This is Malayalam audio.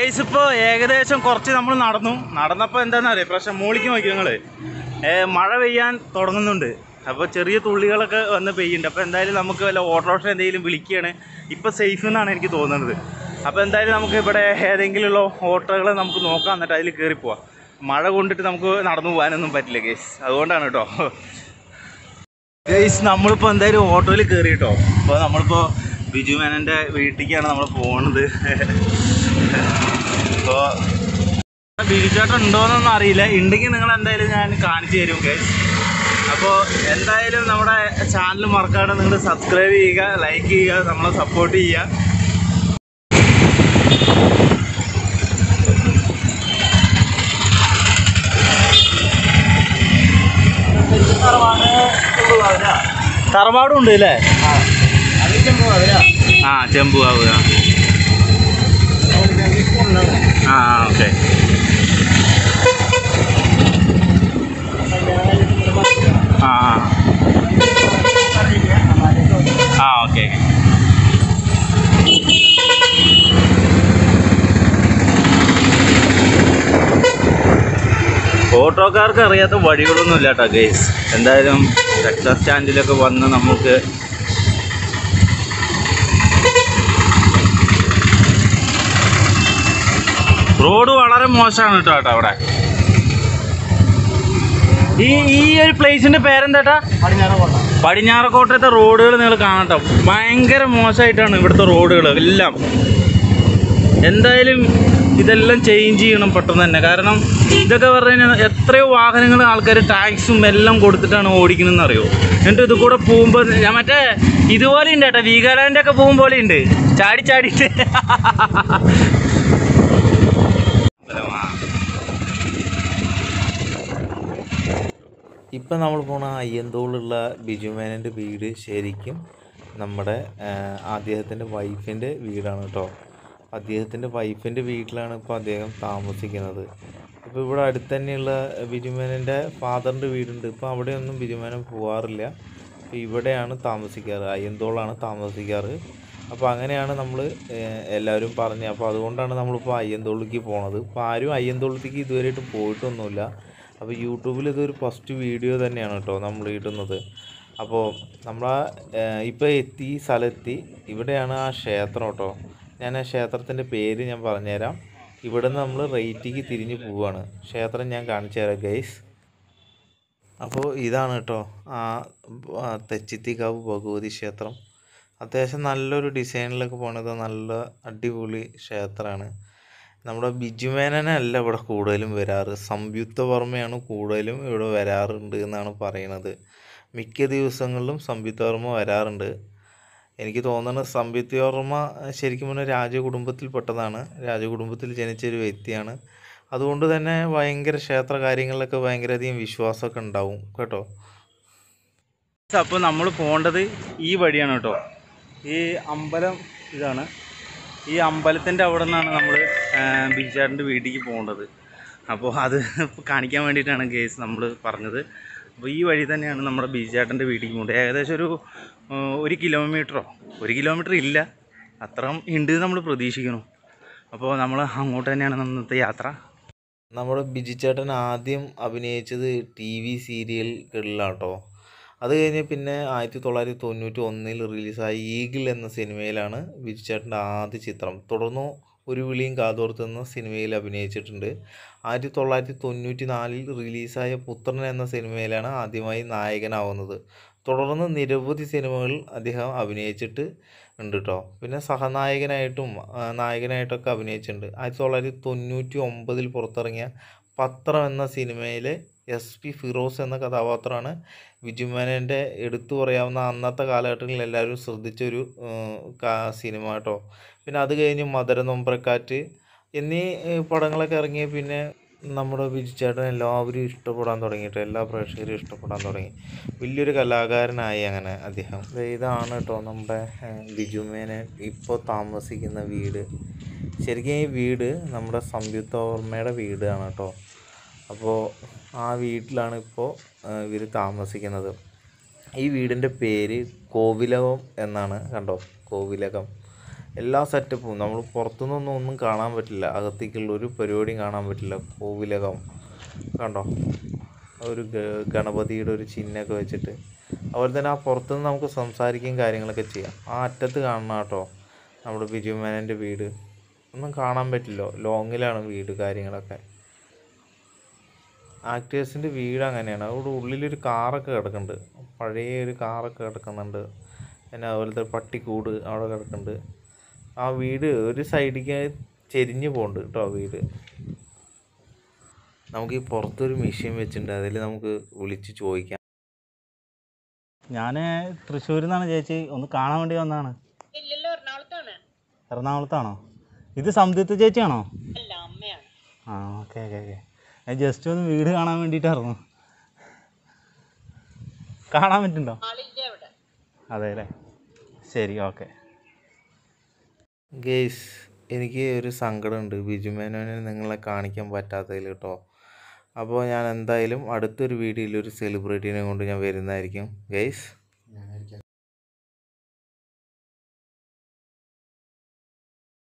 ഗൈസ് ഇപ്പോൾ ഏകദേശം കുറച്ച് നമ്മൾ നടന്നു നടന്നപ്പോൾ എന്താണെന്ന് അറിയാം പ്രശ്നം മോളിക്ക് നോക്കി നിങ്ങൾ മഴ പെയ്യാൻ തുടങ്ങുന്നുണ്ട് അപ്പോൾ ചെറിയ തുള്ളികളൊക്കെ വന്ന് പെയ്യുന്നുണ്ട് അപ്പോൾ എന്തായാലും നമുക്ക് വല്ല ഓട്ടോറിക്ഷ എന്തെങ്കിലും വിളിക്കുകയാണ് ഇപ്പോൾ സേഫ് എന്നാണ് എനിക്ക് തോന്നുന്നത് അപ്പോൾ എന്തായാലും നമുക്ക് ഇവിടെ ഏതെങ്കിലും ഉള്ള ഓട്ടോകൾ നമുക്ക് നോക്കാം എന്നിട്ട് അതിൽ കയറി പോവാം മഴ കൊണ്ടിട്ട് നമുക്ക് നടന്നു പോകാനൊന്നും പറ്റില്ല ഗേസ് അതുകൊണ്ടാണ് കേട്ടോ ഗൈസ് നമ്മളിപ്പോൾ എന്തായാലും ഓട്ടോയിൽ കയറി കേട്ടോ അപ്പോൾ നമ്മളിപ്പോൾ ബിജു മേനൻ്റെ വീട്ടിലേക്കാണ് നമ്മൾ പോകുന്നത് അപ്പോൾ ബിജു ചേട്ടൻ ഉണ്ടോയെന്നൊന്നും അറിയില്ല ഉണ്ടെങ്കിൽ നിങ്ങൾ എന്തായാലും ഞാൻ കാണിച്ചു തരും ഗൈസ് അപ്പോൾ എന്തായാലും നമ്മുടെ ചാനൽ മറക്കാതെ നിങ്ങൾ സബ്സ്ക്രൈബ് ചെയ്യുക ലൈക്ക് ചെയ്യുക നമ്മളെ സപ്പോർട്ട് ചെയ്യുക തറവാടും ഉണ്ട് അല്ലേ ആ ചെമ്പുകാവുക ആ ഓക്കെ ആ ആ ഓക്കെ ഓട്ടോക്കാർക്ക് അറിയാത്ത വഴികളൊന്നും ഇല്ല കേട്ടോ ഗേസ് എന്തായാലും ടെക്സാസ് സ്റ്റാൻഡിലൊക്കെ വന്ന് നമുക്ക് റോഡ് വളരെ മോശമാണ് കേട്ടോ കേട്ടോ അവിടെ ഈ ഈ ഒരു പ്ലേസിന്റെ പേരെന്താട്ടാ പടിഞ്ഞാറക്കോട്ടത്തെ റോഡുകൾ നിങ്ങൾ കാണട്ടോ ഭയങ്കര മോശമായിട്ടാണ് ഇവിടുത്തെ റോഡുകൾ എല്ലാം എന്തായാലും ഇതെല്ലാം ചേഞ്ച് ചെയ്യണം പെട്ടെന്ന് തന്നെ കാരണം ഇതൊക്കെ പറഞ്ഞു കഴിഞ്ഞാൽ എത്രയോ വാഹനങ്ങൾ ആൾക്കാർ ടാക്സും എല്ലാം കൊടുത്തിട്ടാണ് ഓടിക്കണമെന്ന് അറിയോ എന്നിട്ട് ഇത് കൂടെ പോകുമ്പോൾ ഞാൻ മറ്റേ ഇതുപോലെ ഉണ്ട് കേട്ടോ വീഗാലാൻഡ് ഒക്കെ പോകും പോലെ ഉണ്ട് ചാടി ചാടിയിട്ട് ഇപ്പം നമ്മൾ പോണ അയ്യന്തോളുള്ള ബിജുമേനൻ്റെ വീട് ശരിക്കും നമ്മുടെ ആ, അദ്ദേഹത്തിൻ്റെ വൈഫിൻ്റെ വീടാണ് കേട്ടോ അദ്ദേഹത്തിൻ്റെ വൈഫിൻ്റെ വീട്ടിലാണ് ഇപ്പോൾ അദ്ദേഹം താമസിക്കുന്നത് ഇപ്പോൾ ഇവിടെ അടുത്ത് തന്നെയുള്ള ബിജുമേനൻ്റെ ഫാദറിൻ്റെ വീടുണ്ട് ഇപ്പോൾ അവിടെയൊന്നും ബിജുമേനൻ പോവാറില്ല അപ്പോൾ ഇവിടെയാണ് താമസിക്കാറ് അയ്യന്തോളാണ് താമസിക്കാറ് അപ്പോൾ അങ്ങനെയാണ് നമ്മൾ എല്ലാവരും പറഞ്ഞത് അപ്പോൾ അതുകൊണ്ടാണ് നമ്മളിപ്പോൾ അയ്യന്തോളിലേക്ക് പോണത് ഇപ്പോൾ ആരും അയ്യന്തോളത്തേക്ക് ഇതുവരെയായിട്ടും പോയിട്ടൊന്നുമില്ല അപ്പോൾ യൂട്യൂബിൽ ഇതൊരു ഫസ്റ്റ് വീഡിയോ തന്നെയാണ് കേട്ടോ നമ്മൾ ഇടുന്നത് അപ്പോൾ നമ്മൾ ഇപ്പോൾ എത്തി ഈ സ്ഥലത്തി ഇവിടെയാണ് ആ ക്ഷേത്രം കേട്ടോ ഞാൻ ആ ക്ഷേത്രത്തിൻ്റെ പേര് ഞാൻ പറഞ്ഞുതരാം ഇവിടെ നിന്ന് നമ്മൾ റേറ്റിക്ക് തിരിഞ്ഞ് പോവുകയാണ് ക്ഷേത്രം ഞാൻ കാണിച്ചു തരാം ഗൈസ് അപ്പോൾ ഇതാണ് കേട്ടോ ആ ആ തെച്ചിത്തിക്കാവ് ഭഗവതി ക്ഷേത്രം അത്യാവശ്യം നല്ലൊരു ഡിസൈനിലൊക്കെ പോണത് നല്ല അടിപൊളി ക്ഷേത്രമാണ് നമ്മുടെ ബിജുമേനനല്ല ഇവിടെ കൂടുതലും വരാറ് സംയുക്ത വർമ്മയാണ് കൂടുതലും ഇവിടെ വരാറുണ്ട് എന്നാണ് പറയണത് മിക്ക ദിവസങ്ങളിലും സംയുക്ത വർമ്മ വരാറുണ്ട് എനിക്ക് തോന്നുന്നത് സംയുക്ത വർമ്മ ശരിക്കും പറഞ്ഞാൽ രാജകുടുംബത്തിൽപ്പെട്ടതാണ് രാജകുടുംബത്തിൽ ജനിച്ച ഒരു വ്യക്തിയാണ് അതുകൊണ്ട് തന്നെ ഭയങ്കര ക്ഷേത്ര കാര്യങ്ങളിലൊക്കെ ഭയങ്കരധികം വിശ്വാസമൊക്കെ ഉണ്ടാവും കേട്ടോ അപ്പോൾ നമ്മൾ പോകേണ്ടത് ഈ വഴിയാണ് കേട്ടോ ഈ അമ്പലം ഇതാണ് ഈ അമ്പലത്തിൻ്റെ അവിടെ നിന്നാണ് നമ്മൾ ബീച്ചാറിൻ്റെ വീട്ടിലേക്ക് പോകേണ്ടത് അപ്പോൾ അത് കാണിക്കാൻ വേണ്ടിയിട്ടാണ് കേസ് നമ്മൾ പറഞ്ഞത് അപ്പോൾ ഈ വഴി തന്നെയാണ് നമ്മുടെ ബീച്ചാട്ടൻ്റെ വീട്ടിലേക്ക് പോകേണ്ടത് ഏകദേശം ഒരു ആ, ഒരു കിലോമീറ്ററോ ഒരു കിലോമീറ്റർ ഇല്ല അത്രയും ഉണ്ട് നമ്മൾ പ്രതീക്ഷിക്കുന്നു അപ്പോൾ നമ്മൾ അങ്ങോട്ട് തന്നെയാണ് ഇന്നത്തെ യാത്ര നമ്മുടെ ബിജു ചേട്ടൻ ആദ്യം അഭിനയിച്ചത് ടി വി സീരിയലുകളിലാട്ടോ അത് കഴിഞ്ഞ് പിന്നെ ആയിരത്തി തൊള്ളായിരത്തി തൊണ്ണൂറ്റി ഒന്നിൽ റിലീസായ ഈഗിൾ എന്ന സിനിമയിലാണ് ബിജു ചേട്ടൻ്റെ ആദ്യ ചിത്രം തുടർന്ന് ഒരു വിളിയും കാതോർത്ത് എന്ന സിനിമയിൽ അഭിനയിച്ചിട്ടുണ്ട് ആയിരത്തി തൊള്ളായിരത്തി തൊണ്ണൂറ്റി നാലിൽ റിലീസായ പുത്രൻ എന്ന സിനിമയിലാണ് ആദ്യമായി നായകനാവുന്നത് തുടർന്ന് നിരവധി സിനിമകൾ അദ്ദേഹം അഭിനയിച്ചിട്ട് ഉണ്ട് കേട്ടോ പിന്നെ സഹനായകനായിട്ടും ആ, നായകനായിട്ടൊക്കെ അഭിനയിച്ചിട്ടുണ്ട് ആയിരത്തി തൊള്ളായിരത്തി തൊണ്ണൂറ്റി ഒമ്പതിൽ പുറത്തിറങ്ങിയ പത്രം എന്ന സിനിമയിലെ എസ് പി ഫിറോസ് എന്ന കഥാപാത്രമാണ് വിജുമേനൻ്റെ എടുത്തു പറയാവുന്ന അന്നത്തെ കാലഘട്ടങ്ങളിൽ എല്ലാവരും ശ്രദ്ധിച്ചൊരു ഉം, കാ- സിനിമ കേട്ടോ പിന്നെ അത് കഴിഞ്ഞ് മധുര നൊമ്പരക്കാറ്റ് എന്നീ ഏ, പടങ്ങളൊക്കെ ഇറങ്ങിയ പിന്നെ നമ്മുടെ ബിജുചേട്ടൻ എല്ലാവരും ഇഷ്ടപ്പെടാൻ തുടങ്ങിയിട്ട് എല്ലാ പ്രേക്ഷകരും ഇഷ്ടപ്പെടാൻ തുടങ്ങി വലിയൊരു കലാകാരനായി അങ്ങനെ അദ്ദേഹം ദേ ഇതാണ് കേട്ടോ നമ്മുടെ ഏ, ബിജുമേനൻ ഇപ്പോൾ താമസിക്കുന്ന വീട് ശരിക്കും ഈ വീട് നമ്മുടെ സംയുക്ത ഓർമ്മയുടെ വീടാണ് കേട്ടോ അപ്പോൾ ആ വീട്ടിലാണ് ഇപ്പോൾ ഇവർ താമസിക്കുന്നത് ഈ വീടിൻ്റെ പേര് കോവിലകം എന്നാണ് കണ്ടോ കോവിലകം എല്ലാ സെറ്റപ്പും നമ്മൾ പുറത്തുനിന്നൊന്നും ഒന്നും കാണാൻ പറ്റില്ല അകത്തേക്കുള്ള ഒരു പരിപാടിയും കാണാൻ പറ്റില്ല കോവിലകം കണ്ടോ ഒരു ഗ- ഗണപതിയുടെ ഒരു ചിഹ്നമൊക്കെ വെച്ചിട്ട് അതുപോലെ തന്നെ ആ പുറത്തുനിന്ന് നമുക്ക് സംസാരിക്കുകയും കാര്യങ്ങളൊക്കെ ചെയ്യാം ആ അറ്റത്ത് കാണണം കേട്ടോ നമ്മുടെ ബിജു മേനൻ്റെ വീട് ഒന്നും കാണാൻ പറ്റില്ല ലോങ്ങിലാണ് വീട് കാര്യങ്ങളൊക്കെ ആക്ടേഴ്സിൻ്റെ വീട് അങ്ങനെയാണ് അവിടെ ഉള്ളിലൊരു കാറൊക്കെ കിടക്കുന്നുണ്ട് പഴയ ഒരു കാറൊക്കെ കിടക്കുന്നുണ്ട് പിന്നെ അതുപോലത്തെ പട്ടിക്കൂട് അവിടെ കിടക്കുന്നുണ്ട് ആ വീട് ഒരു സൈഡിലേക്ക് ചെരിഞ്ഞ് പോകുന്നുണ്ട് കേട്ടോ വീട് നമുക്ക് ഈ പുറത്തൊരു മെഷീൻ വെച്ചിട്ടുണ്ട് അതിൽ നമുക്ക് വിളിച്ച് ചോദിക്കാം ഞാൻ തൃശ്ശൂരിൽ നിന്നാണ് ചേച്ചി ഒന്ന് കാണാൻ വേണ്ടി വന്നതാണ് ഇല്ലല്ലോ എറണാകുളത്താണ് എറണാകുളത്താണോ ഇത് സംതൃപ്തി ചേച്ചിയാണോ അല്ല അമ്മയാണ് ആ ഓക്കെ ഓക്കെ ഓക്കെ ഞാൻ ജസ്റ്റ് ഒന്ന് വീട് കാണാൻ വേണ്ടിയിട്ടായിരുന്നു കാണാൻ പറ്റുന്നുണ്ടോ ആളില്ല അവിടെ അതെ അല്ലേ ശരി ഓക്കെ ഗേസ് എനിക്ക് ഒരു സങ്കടമുണ്ട് ബിജു മേനോനെ നിങ്ങളെ കാണിക്കാൻ പറ്റാത്തതിൽ കേട്ടോ അപ്പോൾ ഞാൻ എന്തായാലും അടുത്തൊരു വീഡിയോയിൽ ഒരു സെലിബ്രിറ്റീനെ കൊണ്ട് ഞാൻ വരുന്നതായിരിക്കും ഗേസ്